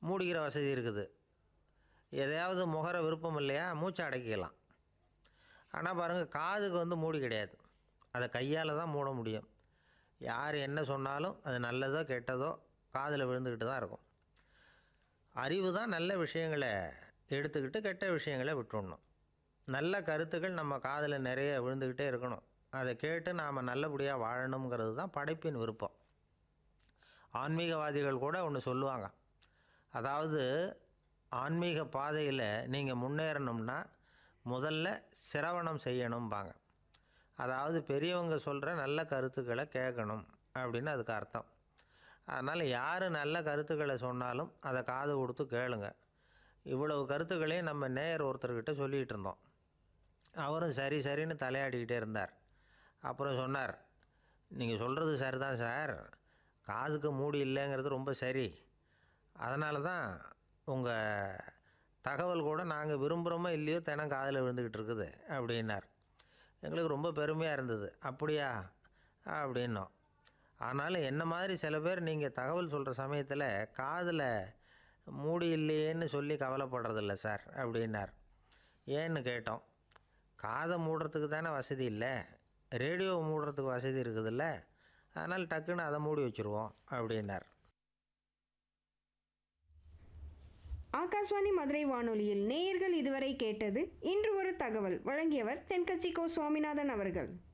மூடிக்கிற வசதி இருக்குது எதையாவது முகர விருப்பம் இல்லையா மூச்சை அடக்கிக்கலாம் ஆனால் பாருங்கள் காதுக்கு வந்து மூடி கிடையாது அதை கையால் தான் மூட முடியும் யார் என்ன சொன்னாலும் அது நல்லதோ கெட்டதோ காதில் விழுந்துக்கிட்டு தான் இருக்கும் அறிவு தான் நல்ல விஷயங்களை எடுத்துக்கிட்டு கெட்ட விஷயங்களை விட்டுடணும் நல்ல கருத்துக்கள் நம்ம காதில் நிறைய விழுந்துக்கிட்டே இருக்கணும் அதை கேட்டு நாம் நல்லபடியாக வாழணுங்கிறது தான் படைப்பின் விருப்பம் ஆன்மீகவாதிகள் கூட ஒன்று சொல்லுவாங்க அதாவது ஆன்மீக பாதையில் நீங்கள் முன்னேறணும்னா முதல்ல சிரவணம் செய்யணும்பாங்க அதாவது பெரியவங்க சொல்கிற நல்ல கருத்துக்களை கேட்கணும் அப்படின்னு அதுக்கு அர்த்தம் அதனால் யார் நல்ல கருத்துக்களை சொன்னாலும் அதை காது கொடுத்து கேளுங்க இவ்வளவு கருத்துக்களையும் நம்ம நேயர் ஒருத்தர்கிட்ட சொல்லிகிட்டு இருந்தோம் அவரும் சரி சரின்னு தலையாடிக்கிட்டே இருந்தார் அப்புறம் சொன்னார் நீங்கள் சொல்கிறது சரிதான் சார் காதுக்கு மூடி இல்லைங்கிறது ரொம்ப சரி அதனால தான் உங்கள் தகவல் கூட நாங்கள் விரும்புகிறோமோ இல்லையோ தினம் காதில் விழுந்துக்கிட்டு இருக்குது அப்படின்னார் எங்களுக்கு ரொம்ப பெருமையாக இருந்தது அப்படியா அப்படின்னோம் ஆனாலும் என்ன மாதிரி சில பேர் நீங்கள் தகவல் சொல்கிற சமயத்தில் காதில் மூடி இல்லையேன்னு சொல்லி கவலைப்படுறதில்ல சார் அப்படின்னார் ஏன்னு கேட்டோம் காதை மூடுறதுக்கு தானே வசதி இல்லை ரேடியோவை மூடுறதுக்கு வசதி இருக்குதுல்ல அதனால் டக்குன்னு அதை மூடி வச்சுருவோம் அப்படின்னார் ஆகாஷ்வாணி மதுரை வானொலியில் நேயர்கள் இதுவரை கேட்டது இன்று ஒரு தகவல் வழங்கியவர் தென்கட்சி கோ சுவாமிநாதன் அவர்கள்